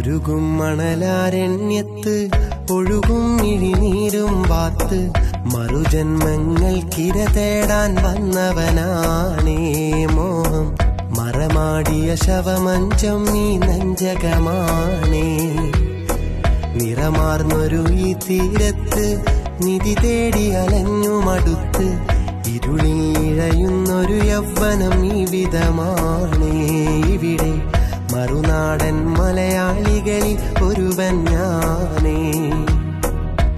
ഉരുകും മണലാരണ്യത്ത് ഒഴുകും ഇഴിനീരും വാത്ത് മറുജന്മങ്ങൾക്കിര തേടാൻ വന്നവനാണേ മോഹം മറമാടിയ ശവമഞ്ചം നീ നഞ്ചകമാണേ നിറമാർന്നൊരു ഈ തീരത്ത് നിധി തേടി അലഞ്ഞു മടുത്ത് ഇരുളിൽ ഇഴയുന്നൊരു യൗവനം ഈ വിധമാണേ ഇവിടെ മറുനാടൻ മലയാളികളിൽ ഒരുവൻ ഞാനേ